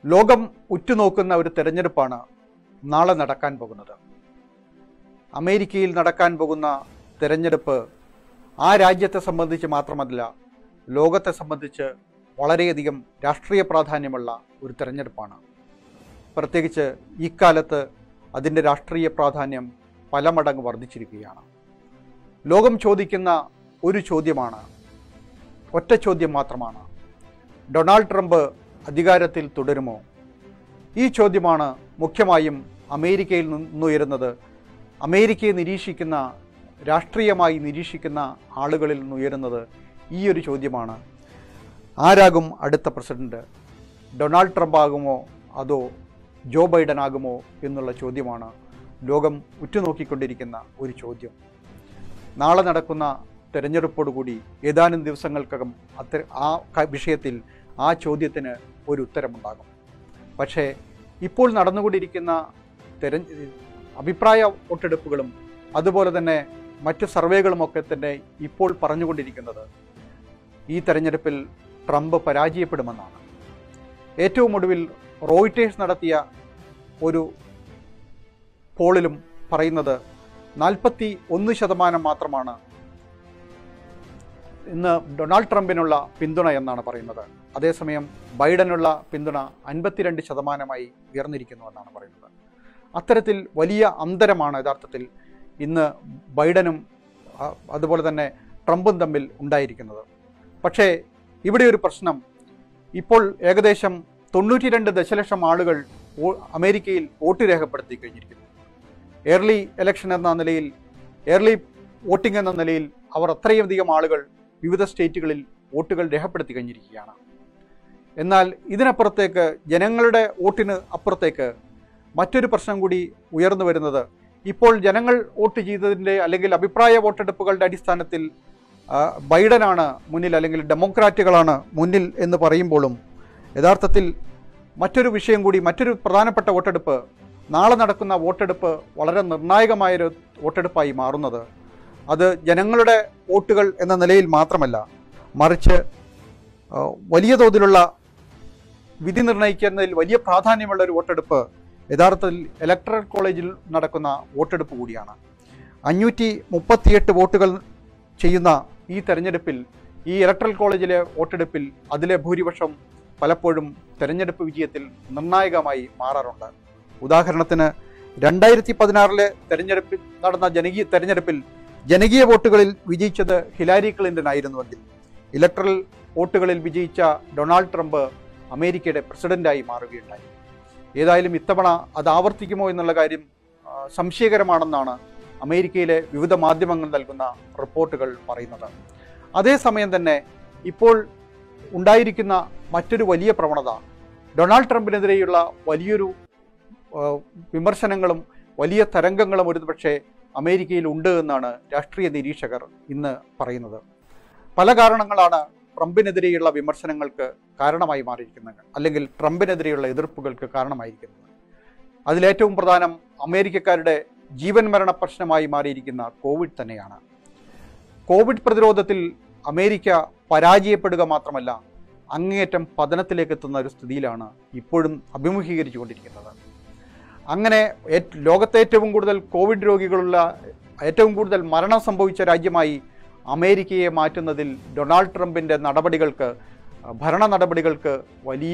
ലോകം ഉറ്റുനോക്കുന്ന ഒരു തെരഞ്ഞെടുപ്പാണ് നാളെ നടക്കാൻ പോകുന്നത് അമേരിക്കയിൽ നടക്കാൻ പോകുന്ന തെരഞ്ഞെടുപ്പ് ആ രാജ്യത്തെ സംബന്ധിച്ച് മാത്രമല്ല ലോകത്തെ സംബന്ധിച്ച് വളരെയധികം രാഷ്ട്രീയ പ്രാധാന്യമുള്ള ഒരു തെരഞ്ഞെടുപ്പാണ് പ്രത്യേകിച്ച് ഇക്കാലത്ത് അതിൻ്റെ രാഷ്ട്രീയ പ്രാധാന്യം പല മടങ്ങ് വർദ്ധിച്ചിരിക്കുകയാണ് ലോകം ചോദിക്കുന്ന ഒരു ചോദ്യമാണ് ഒറ്റ ചോദ്യം മാത്രമാണ് ഡൊണാൾഡ് ട്രംപ് അധികാരത്തിൽ തുടരുമോ ഈ ചോദ്യമാണ് മുഖ്യമായും അമേരിക്കയിൽ നിന്നുയരുന്നത് അമേരിക്കയെ നിരീക്ഷിക്കുന്ന രാഷ്ട്രീയമായി നിരീക്ഷിക്കുന്ന ആളുകളിൽ നിന്നുയരുന്നത് ഈ ഒരു ചോദ്യമാണ് ആരാകും അടുത്ത പ്രസിഡന്റ് ഡൊണാൾഡ് ട്രംപ് ആകുമോ അതോ ജോ ബൈഡൻ ആകുമോ എന്നുള്ള ചോദ്യമാണ് ലോകം ഉറ്റുനോക്കിക്കൊണ്ടിരിക്കുന്ന ഒരു ചോദ്യം നാളെ നടക്കുന്ന തെരഞ്ഞെടുപ്പോടുകൂടി ഏതാനും ദിവസങ്ങൾക്കകം അത്ര ആ ക- വിഷയത്തിൽ ആ ചോദ്യത്തിന് ഒരു ഉത്തരമുണ്ടാകും പക്ഷേ ഇപ്പോൾ നടന്നുകൊണ്ടിരിക്കുന്ന തെര അഭിപ്രായ വോട്ടെടുപ്പുകളും അതുപോലെ തന്നെ മറ്റു സർവേകളുമൊക്കെ തന്നെ ഇപ്പോൾ പറഞ്ഞുകൊണ്ടിരിക്കുന്നത് ഈ തെരഞ്ഞെടുപ്പിൽ ട്രംപ് പരാജയപ്പെടുമെന്നാണ് ഏറ്റവും ഒടുവിൽ റോയിറ്റേഴ്സ് നടത്തിയ ഒരു പോളിലും പറയുന്നത് നാൽപ്പത്തി ഒന്ന് ശതമാനം മാത്രമാണ് ഇന്ന് ഡൊണാൾഡ് ട്രംപിനുള്ള പിന്തുണ എന്നാണ് പറയുന്നത് അതേസമയം ബൈഡനുള്ള പിന്തുണ അൻപത്തിരണ്ട് ശതമാനമായി ഉയർന്നിരിക്കുന്നു എന്നാണ് പറയുന്നത് അത്തരത്തിൽ വലിയ അന്തരമാണ് യഥാർത്ഥത്തിൽ ഇന്ന് ബൈഡനും ആ, അതുപോലെ തന്നെ ട്രംപും തമ്മിൽ ഉണ്ടായിരിക്കുന്നത് പക്ഷേ ഇവിടെ ഒരു പ്രശ്നം ഇപ്പോൾ ഏകദേശം തൊണ്ണൂറ്റി രണ്ട് ദശലക്ഷം ആളുകൾ വോ- അമേരിക്കയിൽ വോട്ട് രേഖപ്പെടുത്തി കഴിഞ്ഞിരിക്കുന്നു ഏർലി ഇലക്ഷൻ എന്ന നിലയിൽ ഏർലി വോട്ടിംഗ് എന്ന നിലയിൽ അവർ അത്രയധികം ആളുകൾ വിവിധ സ്റ്റേറ്റുകളിൽ വോട്ടുകൾ രേഖപ്പെടുത്തി കഴിഞ്ഞിരിക്കുകയാണ് എന്നാൽ ഇതിനപ്പുറത്തേക്ക് ജനങ്ങളുടെ വോട്ടിന് അപ്പുറത്തേക്ക് മറ്റൊരു പ്രശ്നം കൂടി ഉയർന്നു വരുന്നത് ഇപ്പോൾ ജനങ്ങൾ വോട്ട് ചെയ്തതിൻ്റെ അല്ലെങ്കിൽ അഭിപ്രായ വോട്ടെടുപ്പുകളുടെ അടിസ്ഥാനത്തിൽ ആ, ബൈഡനാണ് മുന്നിൽ അല്ലെങ്കിൽ ഡെമോക്രാറ്റുകളാണ് മുന്നിൽ എന്ന് പറയുമ്പോഴും യഥാർത്ഥത്തിൽ മറ്റൊരു വിഷയം കൂടി മറ്റൊരു പ്രധാനപ്പെട്ട വോട്ടെടുപ്പ് നാളെ നടക്കുന്ന വോട്ടെടുപ്പ് വളരെ നിർണായകമായൊരു വോട്ടെടുപ്പായി മാറുന്നത് അത് ജനങ്ങളുടെ വോട്ടുകൾ എന്ന നിലയിൽ മാത്രമല്ല മറിച്ച് ആ, വലിയ തോതിലുള്ള വിധി നിർണ്ണയിക്കുന്നതിൽ വലിയ പ്രാധാന്യമുള്ള ഒരു വോട്ടെടുപ്പ് യഥാർത്ഥത്തിൽ ഇലക്ട്രൽ കോളേജിൽ നടക്കുന്ന വോട്ടെടുപ്പ് കൂടിയാണ് അഞ്ഞൂറ്റി മുപ്പത്തിയെട്ട് വോട്ടുകൾ ചെയ്യുന്ന ഈ തെരഞ്ഞെടുപ്പിൽ ഈ ഇലക്ട്രൽ കോളേജിലെ വോട്ടെടുപ്പിൽ അതിലെ ഭൂരിപക്ഷം പലപ്പോഴും തെരഞ്ഞെടുപ്പ് വിജയത്തിൽ നിർണായകമായി മാറാറുണ്ട് ഉദാഹരണത്തിന് രണ്ടായിരത്തി പതിനാറിലെ തെരഞ്ഞെടുപ്പിൽ നടന്ന ജനകീയ തെരഞ്ഞെടുപ്പിൽ ജനകീയ വോട്ടുകളിൽ വിജയിച്ചത് ഹിലാരി ക്ലിന്റൺ ആയിരുന്നുവെങ്കിൽ ഇലക്ട്രൽ വോട്ടുകളിൽ വിജയിച്ച ഡൊണാൾഡ് ട്രംപ് അമേരിക്കയുടെ പ്രസിഡന്റായി മാറുകയുണ്ടായി ഏതായാലും ഇത്തവണ അത് ആവർത്തിക്കുമോ എന്നുള്ള കാര്യം ആ, സംശയകരമാണെന്നാണ് അമേരിക്കയിലെ വിവിധ മാധ്യമങ്ങൾ നൽകുന്ന റിപ്പോർട്ടുകൾ പറയുന്നത് അതേസമയം തന്നെ ഇപ്പോൾ ഉണ്ടായിരിക്കുന്ന മറ്റൊരു വലിയ പ്രവണത ഡൊണാൾഡ് ട്രംപിനെതിരെയുള്ള വലിയൊരു ആ, വിമർശനങ്ങളും വലിയ തരംഗങ്ങളും ഒരു പക്ഷേ അമേരിക്കയിൽ ഉണ്ട് എന്നാണ് രാഷ്ട്രീയ നിരീക്ഷകർ ഇന്ന് പറയുന്നത് പല കാരണങ്ങളാണ് ട്രംപിനെതിരെയുള്ള വിമർശനങ്ങൾക്ക് കാരണമായി മാറിയിരിക്കുന്നത് അല്ലെങ്കിൽ ട്രംപിനെതിരെയുള്ള എതിർപ്പുകൾക്ക് കാരണമായിരിക്കുന്നത് അതിലേറ്റവും പ്രധാനം അമേരിക്കക്കാരുടെ ജീവൻ മരണ പ്രശ്നമായി മാറിയിരിക്കുന്ന കോവിഡ് തന്നെയാണ് കോവിഡ് പ്രതിരോധത്തിൽ അമേരിക്ക പരാജയപ്പെടുക മാത്രമല്ല അങ്ങേയറ്റം പതനത്തിലേക്ക് എത്തുന്ന ഒരു സ്ഥിതിയിലാണ് ഇപ്പോഴും അഭിമുഖീകരിച്ചുകൊണ്ടിരിക്കുന്നത് അങ്ങനെ ഏറ്റ് ലോകത്തെ ഏറ്റവും കൂടുതൽ കോവിഡ് രോഗികളുള്ള ഏറ്റവും കൂടുതൽ മരണം സംഭവിച്ച രാജ്യമായി അമേരിക്കയെ മാറ്റുന്നതിൽ ഡൊണാൾഡ് ട്രംപിൻ്റെ നടപടികൾക്ക് ഭരണ നടപടികൾക്ക് വലിയ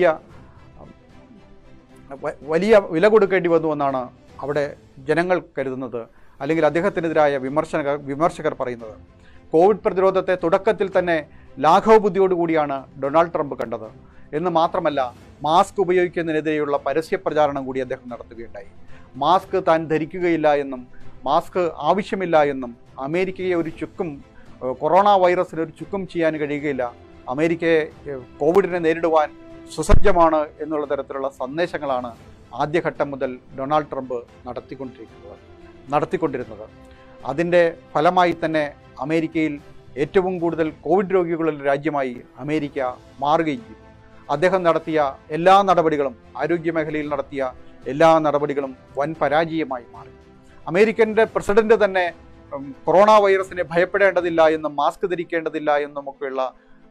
വ- വലിയ വില കൊടുക്കേണ്ടി വന്നു എന്നാണ് അവിടെ ജനങ്ങൾ കരുതുന്നത് അല്ലെങ്കിൽ അദ്ദേഹത്തിനെതിരായ വിമർശന വിമർശകർ പറയുന്നത് കോവിഡ് പ്രതിരോധത്തെ തുടക്കത്തിൽ തന്നെ ലാഘവ ബുദ്ധിയോടുകൂടിയാണ് ഡൊണാൾഡ് ട്രംപ് കണ്ടത് എന്ന് മാത്രമല്ല മാസ്ക് ഉപയോഗിക്കുന്നതിനെതിരെയുള്ള പരസ്യ പ്രചാരണം കൂടി അദ്ദേഹം നടത്തുകയുണ്ടായി മാസ്ക് താൻ ധരിക്കുകയില്ല എന്നും മാസ്ക് ആവശ്യമില്ല എന്നും അമേരിക്കയെ ഒരു ചുക്കും ഏഹ്, കൊറോണ വൈറസിന് ഒരു ചുക്കും ചെയ്യാൻ കഴിയുകയില്ല അമേരിക്കയെ ഏഹ്, കോവിഡിനെ നേരിടുവാൻ സുസജ്ജമാണ് എന്നുള്ള തരത്തിലുള്ള സന്ദേശങ്ങളാണ് ആദ്യഘട്ടം മുതൽ ഡൊണാൾഡ് ട്രംപ് നടത്തിക്കൊണ്ടിരിക്കുന്നത് നടത്തിക്കൊണ്ടിരുന്നത് അതിൻ്റെ ഫലമായി തന്നെ അമേരിക്കയിൽ ഏറ്റവും കൂടുതൽ കോവിഡ് രോഗികളുള്ള രാജ്യമായി അമേരിക്ക മാറുകയും ചെയ്തു അദ്ദേഹം നടത്തിയ എല്ലാ നടപടികളും ആരോഗ്യ മേഖലയിൽ നടത്തിയ എല്ലാ നടപടികളും വൻ പരാജയമായി മാറി അമേരിക്കൻ്റെ പ്രസിഡന്റ് തന്നെ ഉം, കൊറോണ വൈറസിനെ ഭയപ്പെടേണ്ടതില്ല എന്നും മാസ്ക് ധരിക്കേണ്ടതില്ല എന്നുമൊക്കെയുള്ള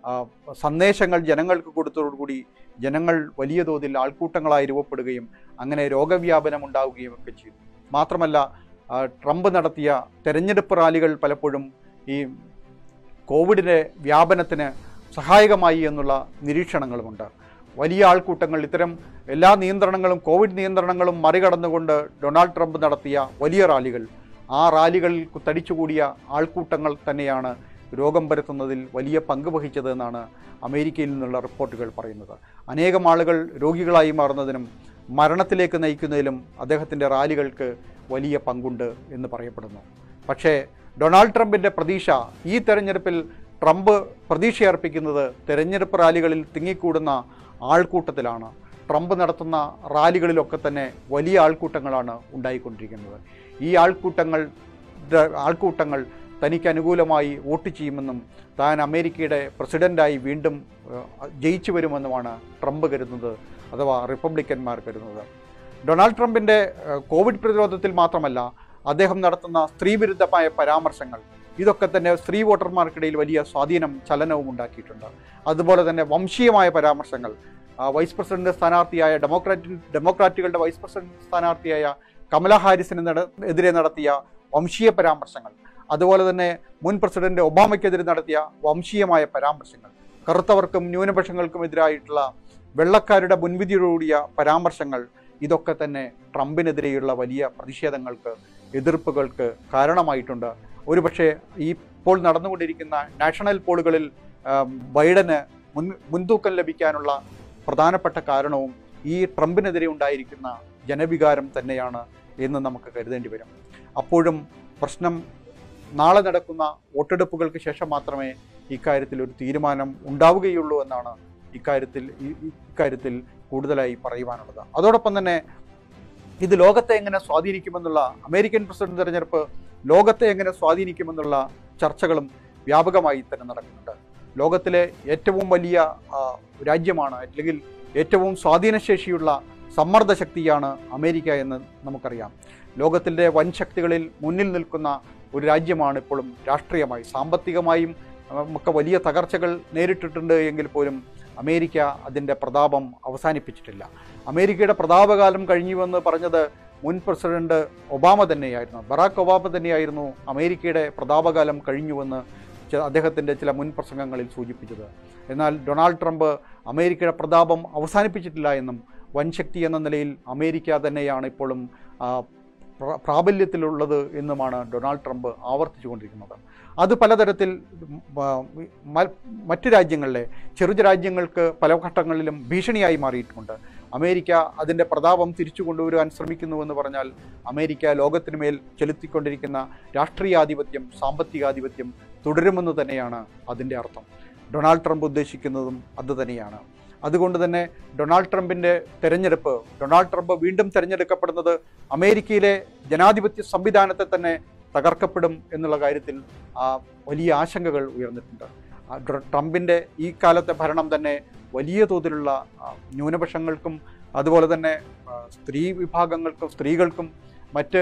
ആ, സന്ദേശങ്ങൾ ജനങ്ങൾക്ക് കൊടുത്തതോടുകൂടി ജനങ്ങൾ വലിയ തോതിൽ ആൾക്കൂട്ടങ്ങളായി രൂപപ്പെടുകയും അങ്ങനെ രോഗവ്യാപനം ഉണ്ടാവുകയും ഒക്കെ ചെയ്തു മാത്രമല്ല ആ, ട്രംപ് നടത്തിയ തെരഞ്ഞെടുപ്പ് റാലികൾ പലപ്പോഴും ഈ കോവിഡിൻ്റെ വ്യാപനത്തിന് സഹായകമായി എന്നുള്ള നിരീക്ഷണങ്ങളുമുണ്ട് വലിയ ആൾക്കൂട്ടങ്ങൾ ഇത്തരം എല്ലാ നിയന്ത്രണങ്ങളും കോവിഡ് നിയന്ത്രണങ്ങളും മറികടന്നുകൊണ്ട് ഡൊണാൾഡ് ട്രംപ് നടത്തിയ വലിയ റാലികൾ ആ റാലികളിൽ തടിച്ചുകൂടിയ ആൾക്കൂട്ടങ്ങൾ തന്നെയാണ് രോഗം പരത്തുന്നതിൽ വലിയ പങ്ക് വഹിച്ചത് എന്നാണ് അമേരിക്കയിൽ നിന്നുള്ള റിപ്പോർട്ടുകൾ പറയുന്നത് അനേകം ആളുകൾ രോഗികളായി മാറുന്നതിനും മരണത്തിലേക്ക് നയിക്കുന്നതിലും അദ്ദേഹത്തിൻ്റെ റാലികൾക്ക് വലിയ പങ്കുണ്ട് എന്ന് പറയപ്പെടുന്നു പക്ഷേ ഡൊണാൾഡ് ട്രംപിൻ്റെ പ്രതീക്ഷ ഈ തെരഞ്ഞെടുപ്പിൽ ട്രംപ് പ്രതീക്ഷയർപ്പിക്കുന്നത് തെരഞ്ഞെടുപ്പ് റാലികളിൽ തിങ്ങിക്കൂടുന്ന ആൾക്കൂട്ടത്തിലാണ് ട്രംപ് നടത്തുന്ന റാലികളിലൊക്കെ തന്നെ വലിയ ആൾക്കൂട്ടങ്ങളാണ് ഉണ്ടായിക്കൊണ്ടിരിക്കുന്നത് ഈ ആൾക്കൂട്ടങ്ങൾ ദ- ആൾക്കൂട്ടങ്ങൾ തനിക്ക് അനുകൂലമായി വോട്ട് ചെയ്യുമെന്നും താൻ അമേരിക്കയുടെ പ്രസിഡൻ്റായി വീണ്ടും ഏഹ്, ജയിച്ചു വരുമെന്നുമാണ് ട്രംപ് കരുതുന്നത് അഥവാ റിപ്പബ്ലിക്കന്മാർ കരുതുന്നത് ഡൊണാൾഡ് ട്രംപിൻ്റെ ഏഹ്, കോവിഡ് പ്രതിരോധത്തിൽ മാത്രമല്ല അദ്ദേഹം നടത്തുന്ന സ്ത്രീവിരുദ്ധമായ പരാമർശങ്ങൾ ഇതൊക്കെ തന്നെ സ്ത്രീ വോട്ടർമാർക്കിടയിൽ വലിയ സ്വാധീനം ചലനവും ഉണ്ടാക്കിയിട്ടുണ്ട് അതുപോലെ തന്നെ വംശീയമായ പരാമർശങ്ങൾ ആ, വൈസ് പ്രസിഡന്റ് സ്ഥാനാർത്ഥിയായ ഡെമോക്രാറ്റ് ഡെമോക്രാറ്റുകളുടെ വൈസ് പ്രസിഡന്റ് സ്ഥാനാർത്ഥിയായ കമല ഹാരിസിന് നട എതിരെ നടത്തിയ വംശീയ പരാമർശങ്ങൾ അതുപോലെ തന്നെ മുൻ പ്രസിഡന്റ് ഒബാമയ്ക്കെതിരെ നടത്തിയ വംശീയമായ പരാമർശങ്ങൾ കറുത്തവർക്കും ന്യൂനപക്ഷങ്ങൾക്കും എതിരായിട്ടുള്ള വെള്ളക്കാരുടെ മുൻവിധിയോടുകൂടിയ പരാമർശങ്ങൾ ഇതൊക്കെ തന്നെ ട്രംപിനെതിരെയുള്ള വലിയ പ്രതിഷേധങ്ങൾക്ക് എതിർപ്പുകൾക്ക് കാരണമായിട്ടുണ്ട് ഒരുപക്ഷെ ഈ ഇപ്പോൾ നടന്നുകൊണ്ടിരിക്കുന്ന നാഷണൽ പോളുകളിൽ ആ, ബൈഡന് മുൻ മുൻതൂക്കം ലഭിക്കാനുള്ള പ്രധാനപ്പെട്ട കാരണവും ഈ ട്രംപിനെതിരെ ഉണ്ടായിരിക്കുന്ന ജനവികാരം തന്നെയാണ് എന്ന് നമുക്ക് കരുതേണ്ടി വരും അപ്പോഴും പ്രശ്നം നാളെ നടക്കുന്ന വോട്ടെടുപ്പുകൾക്ക് ശേഷം മാത്രമേ ഇക്കാര്യത്തിൽ ഒരു തീരുമാനം ഉണ്ടാവുകയുള്ളൂ എന്നാണ് ഇക്കാര്യത്തിൽ ഈ- ഈ- ഇക്കാര്യത്തിൽ കൂടുതലായി പറയുവാനുള്ളത് അതോടൊപ്പം തന്നെ ഇത് ലോകത്തെ എങ്ങനെ സ്വാധീനിക്കുമെന്നുള്ള അമേരിക്കൻ പ്രസിഡന്റ് തെരഞ്ഞെടുപ്പ് ലോകത്തെ എങ്ങനെ സ്വാധീനിക്കുമെന്നുള്ള ചർച്ചകളും വ്യാപകമായി തന്നെ നടക്കുന്നുണ്ട് ലോകത്തിലെ ഏറ്റവും വലിയ ആ, രാജ്യമാണ് അല്ലെങ്കിൽ ഏറ്റവും സ്വാധീനശേഷിയുള്ള സമ്മർദ്ദ ശക്തിയാണ് അമേരിക്ക എന്ന് നമുക്കറിയാം ലോകത്തിൻ്റെ വൻ ശക്തികളിൽ മുന്നിൽ നിൽക്കുന്ന ഒരു രാജ്യമാണ് ഇപ്പോഴും രാഷ്ട്രീയമായി സാമ്പത്തികമായും ആ, ഒക്കെ വലിയ തകർച്ചകൾ നേരിട്ടിട്ടുണ്ട് എങ്കിൽ പോലും അമേരിക്ക അതിൻ്റെ പ്രതാപം അവസാനിപ്പിച്ചിട്ടില്ല അമേരിക്കയുടെ പ്രതാപകാലം കഴിഞ്ഞുവെന്ന് പറഞ്ഞത് മുൻ പ്രസിഡന്റ് ഒബാമ തന്നെയായിരുന്നു ബറാക്ക് ഒബാമ തന്നെയായിരുന്നു അമേരിക്കയുടെ പ്രതാപകാലം കഴിഞ്ഞുവെന്ന് ചി- അദ്ദേഹത്തിൻ്റെ ചില മുൻ പ്രസംഗങ്ങളിൽ സൂചിപ്പിച്ചത് എന്നാൽ ഡൊണാൾഡ് ട്രംപ് അമേരിക്കയുടെ പ്രതാപം അവസാനിപ്പിച്ചിട്ടില്ല എന്നും വൻശക്തി എന്ന നിലയിൽ അമേരിക്ക തന്നെയാണ് ഇപ്പോഴും ആ, പ്ര- പ്രാബല്യത്തിലുള്ളത് എന്നുമാണ് ഡൊണാൾഡ് ട്രംപ് ആവർത്തിച്ചുകൊണ്ടിരിക്കുന്നത് അത് പലതരത്തിൽ ഉം, ആ, മ- മറ്റ് രാജ്യങ്ങളിലെ ചെറു രാജ്യങ്ങൾക്ക് പല ഘട്ടങ്ങളിലും ഭീഷണിയായി മാറിയിട്ടുണ്ട് അമേരിക്ക അതിൻ്റെ പ്രതാപം തിരിച്ചു കൊണ്ടുവരുവാൻ ശ്രമിക്കുന്നുവെന്ന് പറഞ്ഞാൽ അമേരിക്ക ലോകത്തിനു മേൽ ചെലുത്തിക്കൊണ്ടിരിക്കുന്ന രാഷ്ട്രീയാധിപത്യം സാമ്പത്തികാധിപത്യം തുടരുമെന്ന് തന്നെയാണ് അതിൻ്റെ അർത്ഥം ഡൊണാൾഡ് ട്രംപ് ഉദ്ദേശിക്കുന്നതും അത് തന്നെയാണ് അതുകൊണ്ട് തന്നെ ഡൊണാൾഡ് ട്രംപിൻ്റെ തെരഞ്ഞെടുപ്പ് ഡൊണാൾഡ് ട്രംപ് വീണ്ടും തിരഞ്ഞെടുക്കപ്പെടുന്നത് അമേരിക്കയിലെ ജനാധിപത്യ സംവിധാനത്തെ തന്നെ തകർക്കപ്പെടും എന്നുള്ള കാര്യത്തിൽ ആ, വലിയ ആശങ്കകൾ ഉയർന്നിട്ടുണ്ട് ആ, ഡ്ര- ട്രംപിൻ്റെ ഈ കാലത്തെ ഭരണം തന്നെ വലിയ തോതിലുള്ള ആ, ന്യൂനപക്ഷങ്ങൾക്കും അതുപോലെ തന്നെ ആ, സ്ത്രീ വിഭാഗങ്ങൾക്കും സ്ത്രീകൾക്കും മറ്റ്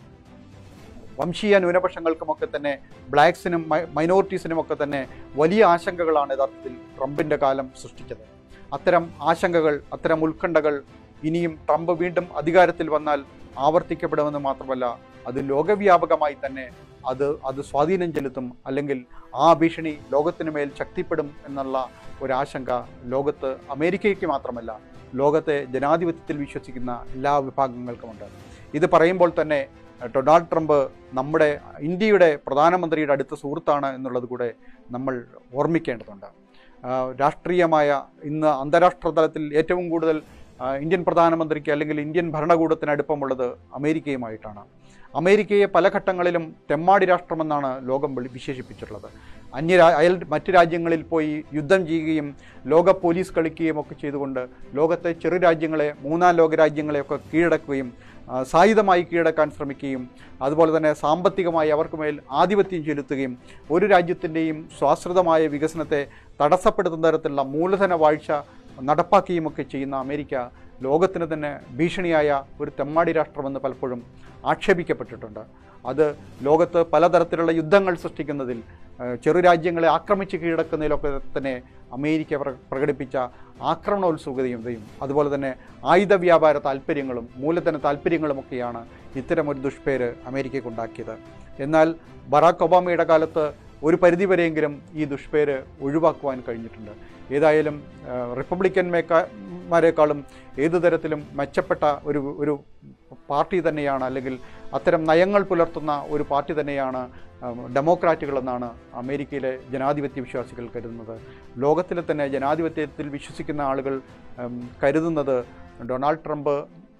വംശീയ ന്യൂനപക്ഷങ്ങൾക്കുമൊക്കെ തന്നെ ബ്ലാക്സിനും മൈനോറിറ്റീസിനും ഒക്കെ തന്നെ വലിയ ആശങ്കകളാണ് യഥാർത്ഥത്തിൽ ട്രംപിൻ്റെ കാലം സൃഷ്ടിച്ചത് അത്തരം ആശങ്കകൾ അത്തരം ഉത്കണ്ഠകൾ ഇനിയും ട്രംപ് വീണ്ടും അധികാരത്തിൽ വന്നാൽ ആവർത്തിക്കപ്പെടുമെന്ന് മാത്രമല്ല അത് ലോകവ്യാപകമായി തന്നെ അത് അത് സ്വാധീനം ചെലുത്തും അല്ലെങ്കിൽ ആ ഭീഷണി ലോകത്തിനു മേൽ ശക്തിപ്പെടും എന്നുള്ള ഒരാശങ്ക ലോകത്ത് അമേരിക്കയ്ക്ക് മാത്രമല്ല ലോകത്തെ ജനാധിപത്യത്തിൽ വിശ്വസിക്കുന്ന എല്ലാ വിഭാഗങ്ങൾക്കുമുണ്ട് ഇത് പറയുമ്പോൾ തന്നെ ഡൊണാൾഡ് ട്രംപ് നമ്മുടെ ഇന്ത്യയുടെ പ്രധാനമന്ത്രിയുടെ അടുത്ത സുഹൃത്താണ് എന്നുള്ളത് കൂടെ നമ്മൾ ഓർമ്മിക്കേണ്ടതുണ്ട് ആ, രാഷ്ട്രീയമായ ഇന്ന് അന്താരാഷ്ട്ര തലത്തിൽ ഏറ്റവും കൂടുതൽ ആ, ഇന്ത്യൻ പ്രധാനമന്ത്രിക്ക് അല്ലെങ്കിൽ ഇന്ത്യൻ ഭരണകൂടത്തിന് അടുപ്പമുള്ളത് അമേരിക്കയുമായിട്ടാണ് അമേരിക്കയെ പല ഘട്ടങ്ങളിലും തെമ്മാടി രാഷ്ട്രമെന്നാണ് ലോകം വിളി- വിശേഷിപ്പിച്ചിട്ടുള്ളത് അന്യ രാ- അയൽ മറ്റ് രാജ്യങ്ങളിൽ പോയി യുദ്ധം ചെയ്യുകയും ലോക പോലീസ് കളിക്കുകയും ഒക്കെ ചെയ്തുകൊണ്ട് ലോകത്തെ ചെറു രാജ്യങ്ങളെ മൂന്നാം ലോക രാജ്യങ്ങളെയൊക്കെ കീഴടക്കുകയും ആ, സായുധമായി കീഴടക്കാൻ ശ്രമിക്കുകയും അതുപോലെ തന്നെ സാമ്പത്തികമായി അവർക്ക് മേൽ ആധിപത്യം ചെലുത്തുകയും ഒരു രാജ്യത്തിൻ്റെയും സ്വാശ്രിതമായ വികസനത്തെ തടസ്സപ്പെടുത്തുന്ന തരത്തിലുള്ള മൂലധന വാഴ്ച നടപ്പാക്കുകയും ഒക്കെ ചെയ്യുന്ന അമേരിക്ക ലോകത്തിന് തന്നെ ഭീഷണിയായ ഒരു തെമ്മാടി രാഷ്ട്രമെന്ന് പലപ്പോഴും ആക്ഷേപിക്കപ്പെട്ടിട്ടുണ്ട് അത് ലോകത്ത് പലതരത്തിലുള്ള യുദ്ധങ്ങൾ സൃഷ്ടിക്കുന്നതിൽ ഏഹ്, ചെറു രാജ്യങ്ങളെ ആക്രമിച്ച് കീഴടക്കുന്നതിലൊക്കെ തന്നെ അമേരിക്ക പ്ര- പ്രകടിപ്പിച്ച ആക്രമണോത്സുകതയും ഇതയും അതുപോലെ തന്നെ ആയുധ വ്യാപാര താല്പര്യങ്ങളും മൂലധന താല്പര്യങ്ങളുമൊക്കെയാണ് ഇത്തരമൊരു ദുഷ്പേര് അമേരിക്കയ്ക്കുണ്ടാക്കിയത് എന്നാൽ ബറാക്ക് ഒബാമയുടെ കാലത്ത് ഒരു പരിധിവരെയെങ്കിലും ഈ ദുഷ്പേര് ഒഴിവാക്കുവാൻ കഴിഞ്ഞിട്ടുണ്ട് ഏതായാലും ആ, റിപ്പബ്ലിക്കൻ മേക്കാ മാരെക്കാളും ഏതു തരത്തിലും മെച്ചപ്പെട്ട ഒരു ഒരു പാർട്ടി തന്നെയാണ് അല്ലെങ്കിൽ അത്തരം നയങ്ങൾ പുലർത്തുന്ന ഒരു പാർട്ടി തന്നെയാണ് ആ, ഡെമോക്രാറ്റുകളെന്നാണ് അമേരിക്കയിലെ ജനാധിപത്യ വിശ്വാസികൾ കരുതുന്നത് ലോകത്തിലെ തന്നെ ജനാധിപത്യത്തിൽ വിശ്വസിക്കുന്ന ആളുകൾ ഉം, കരുതുന്നത് ഡൊണാൾഡ് ട്രംപ്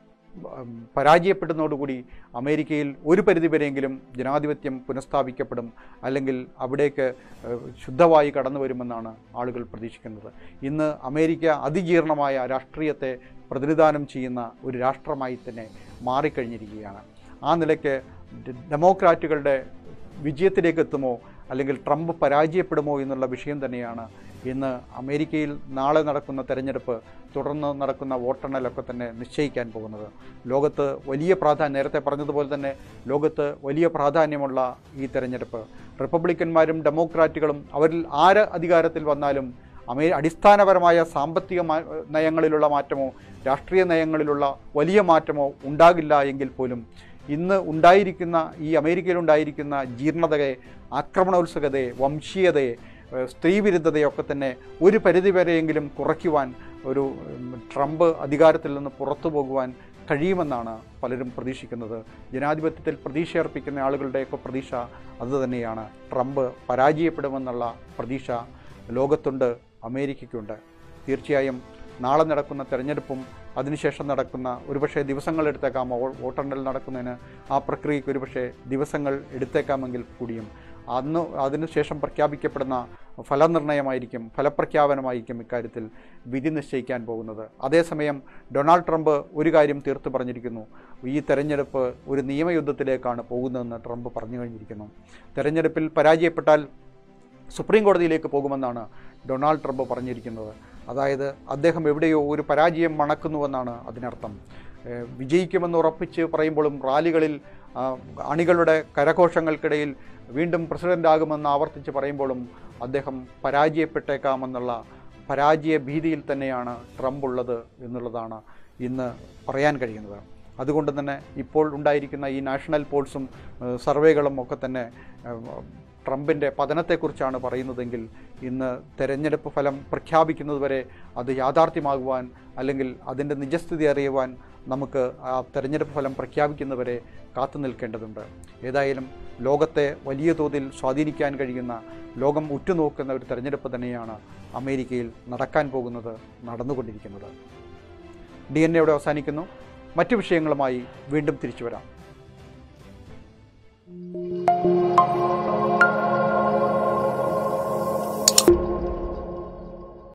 ഉം, പരാജയപ്പെടുന്നതോടുകൂടി അമേരിക്കയിൽ ഒരു പരിധിവരെയെങ്കിലും ജനാധിപത്യം പുനഃസ്ഥാപിക്കപ്പെടും അല്ലെങ്കിൽ അവിടേക്ക് ഏഹ്, ശുദ്ധവായു കടന്നു വരുമെന്നാണ് ആളുകൾ പ്രതീക്ഷിക്കുന്നത് ഇന്ന് അമേരിക്ക അതിജീർണമായ രാഷ്ട്രീയത്തെ പ്രതിനിധാനം ചെയ്യുന്ന ഒരു രാഷ്ട്രമായി തന്നെ മാറിക്കഴിഞ്ഞിരിക്കുകയാണ് ആ നിലയ്ക്ക് ഡ- ഡെമോക്രാറ്റുകളുടെ വിജയത്തിലേക്ക് എത്തുമോ അല്ലെങ്കിൽ ട്രംപ് പരാജയപ്പെടുമോ എന്നുള്ള വിഷയം തന്നെയാണ് ഇന്ന് അമേരിക്കയിൽ നാളെ നടക്കുന്ന തെരഞ്ഞെടുപ്പ് തുടർന്ന് നടക്കുന്ന വോട്ടെണ്ണലൊക്കെ തന്നെ നിശ്ചയിക്കാൻ പോകുന്നത് ലോകത്ത് വലിയ പ്രാധാന്യം നേരത്തെ പറഞ്ഞതുപോലെ തന്നെ ലോകത്ത് വലിയ പ്രാധാന്യമുള്ള ഈ തെരഞ്ഞെടുപ്പ് റിപ്പബ്ലിക്കന്മാരും ഡെമോക്രാറ്റുകളും അവരിൽ ആര് അധികാരത്തിൽ വന്നാലും അമേ അടിസ്ഥാനപരമായ സാമ്പത്തിക മാ- നയങ്ങളിലുള്ള മാറ്റമോ രാഷ്ട്രീയ നയങ്ങളിലുള്ള വലിയ മാറ്റമോ ഉണ്ടാകില്ല എങ്കിൽ പോലും ഇന്ന് ഉണ്ടായിരിക്കുന്ന ഈ അമേരിക്കയിലുണ്ടായിരിക്കുന്ന ജീർണതയെ ആക്രമണോത്സുകതയെ വംശീയതയെ ഏഹ് സ്ത്രീവിരുദ്ധതയൊക്കെ തന്നെ ഒരു പരിധിവരെയെങ്കിലും കുറയ്ക്കുവാൻ ഒരു ഉം, ട്രംപ് അധികാരത്തിൽ നിന്ന് പുറത്തു പോകുവാൻ കഴിയുമെന്നാണ് പലരും പ്രതീക്ഷിക്കുന്നത് ജനാധിപത്യത്തിൽ പ്രതീക്ഷയർപ്പിക്കുന്ന ആളുകളുടെയൊക്കെ പ്രതീക്ഷ അതുതന്നെയാണ് ട്രംപ് പരാജയപ്പെടുമെന്നുള്ള പ്രതീക്ഷ ലോകത്തുണ്ട് അമേരിക്കയ്ക്കുണ്ട് തീർച്ചയായും നാളെ നടക്കുന്ന തെരഞ്ഞെടുപ്പും അതിനുശേഷം നടക്കുന്ന ഒരുപക്ഷെ ദിവസങ്ങൾ എടുത്തേക്കാം വോ- വോട്ടെണ്ണൽ നടക്കുന്നതിന് ആ പ്രക്രിയയ്ക്ക് ഒരുപക്ഷെ ദിവസങ്ങൾ എടുത്തേക്കാമെങ്കിൽ കൂടിയും അന്ന് അതിനുശേഷം പ്രഖ്യാപിക്കപ്പെടുന്ന ഫലനിർണയമായിരിക്കും ഫലപ്രഖ്യാപനമായിരിക്കും ഇക്കാര്യത്തിൽ വിധി നിശ്ചയിക്കാൻ പോകുന്നത് അതേസമയം ഡൊണാൾഡ് ട്രംപ് ഒരു കാര്യം തീർത്തു പറഞ്ഞിരിക്കുന്നു ഈ തെരഞ്ഞെടുപ്പ് ഒരു നിയമയുദ്ധത്തിലേക്കാണ് പോകുന്നതെന്ന് ട്രംപ് പറഞ്ഞു കഴിഞ്ഞിരിക്കുന്നു തെരഞ്ഞെടുപ്പിൽ പരാജയപ്പെട്ടാൽ സുപ്രീം കോടതിയിലേക്ക് പോകുമെന്നാണ് ഡൊണാൾഡ് ട്രംപ് പറഞ്ഞിരിക്കുന്നത് അതായത് അദ്ദേഹം എവിടെയോ ഒരു പരാജയം മണക്കുന്നുവെന്നാണ് അതിനർത്ഥം ഏഹ് വിജയിക്കുമെന്ന് ഉറപ്പിച്ച് പറയുമ്പോഴും റാലികളിൽ ആ, അണികളുടെ കരഘോഷങ്ങൾക്കിടയിൽ വീണ്ടും പ്രസിഡന്റ് ആകുമെന്ന് ആവർത്തിച്ച് പറയുമ്പോഴും അദ്ദേഹം പരാജയപ്പെട്ടേക്കാമെന്നുള്ള പരാജയ ഭീതിയിൽ തന്നെയാണ് ട്രംപ് ഉള്ളത് എന്നുള്ളതാണ് ഇന്ന് പറയാൻ കഴിയുന്നത് അതുകൊണ്ട് തന്നെ ഇപ്പോൾ ഉണ്ടായിരിക്കുന്ന ഈ നാഷണൽ പോൾസും ഏഹ് സർവേകളും ഒക്കെ തന്നെ ഏഹ് ട്രംപിൻ്റെ പതനത്തെക്കുറിച്ചാണ് പറയുന്നതെങ്കിൽ ഇന്ന് തെരഞ്ഞെടുപ്പ് ഫലം പ്രഖ്യാപിക്കുന്നതുവരെ അത് യാഥാർത്ഥ്യമാകുവാൻ അല്ലെങ്കിൽ അതിൻ്റെ നിജസ്ഥിതി അറിയുവാൻ നമുക്ക് ആ തെരഞ്ഞെടുപ്പ് ഫലം പ്രഖ്യാപിക്കുന്നവരെ കാത്തു നിൽക്കേണ്ടതുണ്ട് ഏതായാലും ലോകത്തെ വലിയ തോതിൽ സ്വാധീനിക്കാൻ കഴിയുന്ന ലോകം ഉറ്റുനോക്കുന്ന ഒരു തെരഞ്ഞെടുപ്പ് തന്നെയാണ് അമേരിക്കയിൽ നടക്കാൻ പോകുന്നത് നടന്നുകൊണ്ടിരിക്കുന്നത് ഡി എൻ എയുടെ അവസാനിക്കുന്നു മറ്റു വിഷയങ്ങളുമായി വീണ്ടും തിരിച്ചു വരാം